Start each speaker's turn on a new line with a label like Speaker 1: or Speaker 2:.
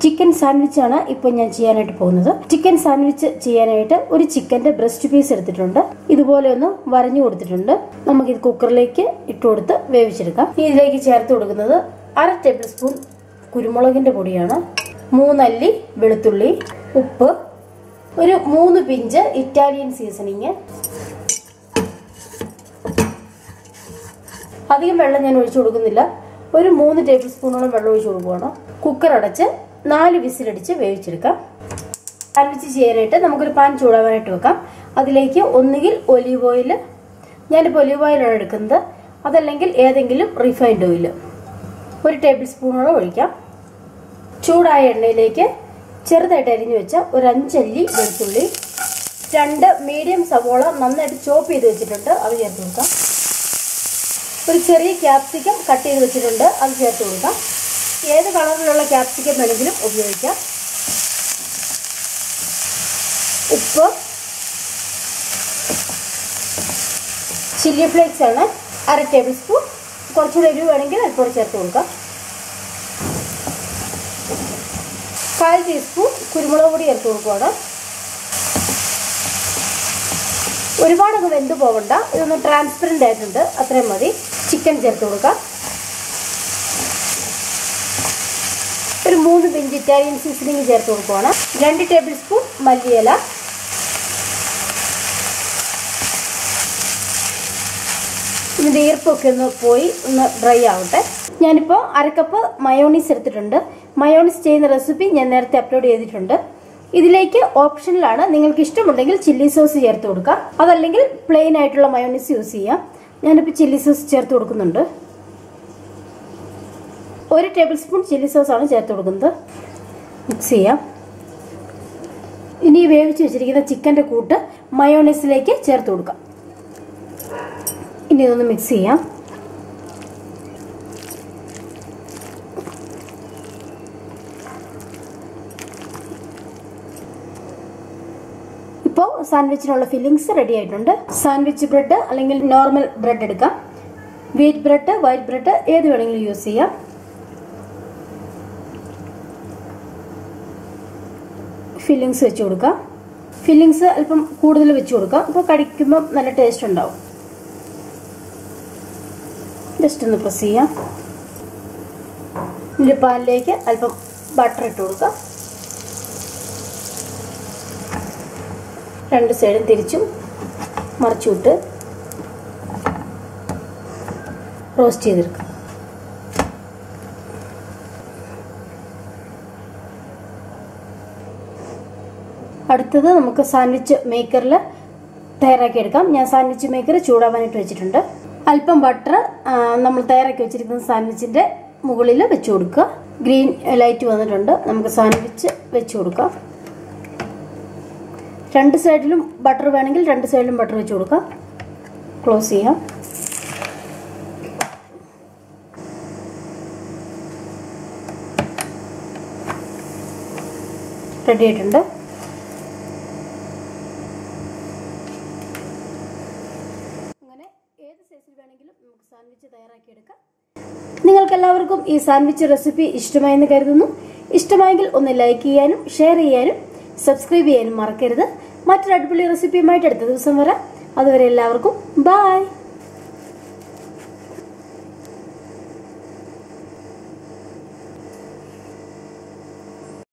Speaker 1: chicken sandwich ആണ് ഇപ്പോൾ ഞാൻ ചെയ്യാനായിട്ട് പോകുന്നത് ചിക്കൻ സാൻഡ്വിച്ച് ചെയ്യാനായിട്ട് ഒരു ചിക്കന്റെ ബ്രസ്റ്റ് പീസ് എടുത്തിട്ടുണ്ട് ഇതുപോലെ ഒന്ന് വരഞ്ഞു കൊടുത്തിട്ടുണ്ട് നമുക്ക് ഇത് കുക്കറിലേക്ക് ഇട്ട് കൊടുത്ത് വേവിച്ചെടുക്കാം ഇതിലേക്ക് ചേർത്ത് കൊടുക്കുന്നത് അര ടേബിൾ സ്പൂൺ കുരുമുളകിന്റെ പൊടിയാണ് മൂന്നല്ലി വെളുത്തുള്ളി ഉപ്പ് ഒരു മൂന്ന് പിഞ്ച് ഇറ്റാലിയൻ സീസണിങ് അധികം വെള്ളം ഞാൻ ഒഴിച്ചു കൊടുക്കുന്നില്ല ഒരു മൂന്ന് ടേബിൾ സ്പൂണോളം വെള്ളം ഒഴിച്ചു കൊടുക്കുകയാണ് കുക്കർ അടച്ച് നാല് വിസിലടിച്ച് വേവിച്ചെടുക്കാം സാൻഡ്വിച്ച് ചെയ്യാനായിട്ട് നമുക്കൊരു പാൻ ചൂടാവാനായിട്ട് വെക്കാം അതിലേക്ക് ഒന്നുകിൽ ഒലീവ് ഓയിൽ ഞാനിപ്പോൾ ഒലീവ് ഓയിലാണ് എടുക്കുന്നത് അതല്ലെങ്കിൽ ഏതെങ്കിലും റിഫൈൻഡ് ഓയിൽ ഒരു ടേബിൾ സ്പൂണോളം ഒഴിക്കാം ചൂടായ എണ്ണയിലേക്ക് ചെറുതായിട്ട് അരിഞ്ഞു വെച്ച ഒരു അഞ്ചല്ലി വെളുത്തുള്ളി രണ്ട് മീഡിയം സവോള നന്നായിട്ട് ചോപ്പ് ചെയ്ത് വെച്ചിട്ടുണ്ട് അത് ചേർത്ത് കൊടുക്കാം ഒരു ചെറിയ ക്യാപ്സിക്കം കട്ട് ചെയ്ത് വെച്ചിട്ടുണ്ട് അത് ചേർത്ത് കൊടുക്കാം ഏത് കളറിലുള്ള ക്യാപ്സിക്കം വേണമെങ്കിലും ഉപയോഗിക്കാം ഉപ്പ് ചില്ലി ഫ്ലേക്സ് ആണ് അര ടേബിൾ സ്പൂൺ കുറച്ചുകൂടെ എരിവ് വേണമെങ്കിൽ അല്പം ചേർത്ത് കൊടുക്കാം കാൽ ടീസ്പൂൺ കുരുമുളക് പൊടി ചേർത്ത് കൊടുക്കുകയാണ് ഒരുപാടൊന്ന് വെന്ത് പോകണ്ട ഇതൊന്ന് ട്രാൻസ്പെറൻ്റ് ആയിട്ടുണ്ട് അത്രയും മതി ചിക്കൻ ചേർത്ത് കൊടുക്കാം ഒരു മൂന്ന് പിഞ്ച് ഇറ്റാലിയൻ സീസണിങ് ചേർത്ത് കൊടുക്കുവാണ് രണ്ട് ടേബിൾ സ്പൂൺ മല്ലിയില ഇതിൻ്റെ ഈർപ്പൊക്കെ ഒന്ന് പോയി ഒന്ന് ഡ്രൈ ആവട്ടെ ഞാനിപ്പോൾ അരക്കപ്പ് മയോണീസ് എടുത്തിട്ടുണ്ട് മയോണീസ് ചെയ്യുന്ന റെസിപ്പി ഞാൻ നേരത്തെ അപ്ലോഡ് ചെയ്തിട്ടുണ്ട് ഇതിലേക്ക് ഓപ്ഷനിലാണ് നിങ്ങൾക്ക് ഇഷ്ടമുണ്ടെങ്കിൽ ചില്ലി സോസ് ചേർത്ത് കൊടുക്കാം അതല്ലെങ്കിൽ പ്ലെയിൻ ആയിട്ടുള്ള മയോണീസ് യൂസ് ചെയ്യാം ഞാനിപ്പോൾ ചില്ലി സോസ് ചേർത്ത് കൊടുക്കുന്നുണ്ട് ഒരു ടേബിൾ സ്പൂൺ ചില്ലി സോസ് ആണ് ചേർത്ത് കൊടുക്കുന്നത് മിക്സ് ചെയ്യാം ഇനി വേവിച്ച് വെച്ചിരിക്കുന്ന ചിക്കൻ്റെ കൂട്ട് മയോണൈസിലേക്ക് ചേർത്ത് കൊടുക്കാം ഇനി ഇതൊന്ന് മിക്സ് ചെയ്യാം ഇപ്പോൾ സാൻഡ്വിച്ചിനുള്ള ഫില്ലിങ്സ് റെഡി ആയിട്ടുണ്ട് സാൻഡ്വിച്ച് ബ്രെഡ് അല്ലെങ്കിൽ നോർമൽ ബ്രെഡ് എടുക്കാം വീറ്റ് ബ്രെഡ് വൈറ്റ് ബ്രെഡ് ഏത് വേണമെങ്കിലും യൂസ് ചെയ്യാം ഫില്ലിങ്സ് വെച്ച് കൊടുക്കാം ഫില്ലിങ്സ് അല്പം കൂടുതൽ വെച്ച് കൊടുക്കാം അപ്പോൾ കടിക്കുമ്പോൾ നല്ല ടേസ്റ്റ് ഉണ്ടാവും ജസ്റ്റ് ഒന്ന് പ്രസ് ചെയ്യാം ഇതിൻ്റെ പാലിലേക്ക് അല്പം ബട്ടർ ഇട്ട് കൊടുക്കാം രണ്ട് സൈഡും തിരിച്ചും മറിച്ചുവിട്ട് റോസ്റ്റ് ചെയ്തെടുക്കാം അടുത്തത് നമുക്ക് സാൻഡ്വിച്ച് മേക്കറിൽ തയ്യാറാക്കി എടുക്കാം ഞാൻ സാൻഡ്വിച്ച് മേക്കർ ചൂടാവാനായിട്ട് വെച്ചിട്ടുണ്ട് അല്പം ബട്ടർ നമ്മൾ തയ്യാറാക്കി വെച്ചിരിക്കുന്ന സാൻഡ്വിച്ചിൻ്റെ മുകളിൽ വെച്ച് കൊടുക്കുക ഗ്രീൻ ലൈറ്റ് വന്നിട്ടുണ്ട് നമുക്ക് സാൻഡ്വിച്ച് വെച്ച് കൊടുക്കാം രണ്ട് സൈഡിലും ബട്ടർ വേണമെങ്കിൽ രണ്ട് സൈഡിലും ബട്ടർ വെച്ച് കൊടുക്കാം ക്ലോസ് ചെയ്യാം റെഡി ആയിട്ടുണ്ട് അങ്ങനെ ഏത് സൈസിൽ വേണമെങ്കിലും നമുക്ക് സാൻഡ്വിച്ച് തയ്യാറാക്കി എടുക്കാം നിങ്ങൾക്ക് എല്ലാവർക്കും ഈ സാൻഡ്വിച്ച് റെസിപ്പി ഇഷ്ടമായെന്ന് കരുതുന്നു ഇഷ്ടമായെങ്കിൽ ഒന്ന് ലൈക്ക് ചെയ്യാനും ഷെയർ ചെയ്യാനും സബ്സ്ക്രൈബ് ചെയ്യാനും മറക്കരുത് മറ്റൊരു അടിപൊളി റെസിപ്പിയുമായിട്ട് അടുത്ത ദിവസം വരാം അതുവരെ എല്ലാവർക്കും ബായ്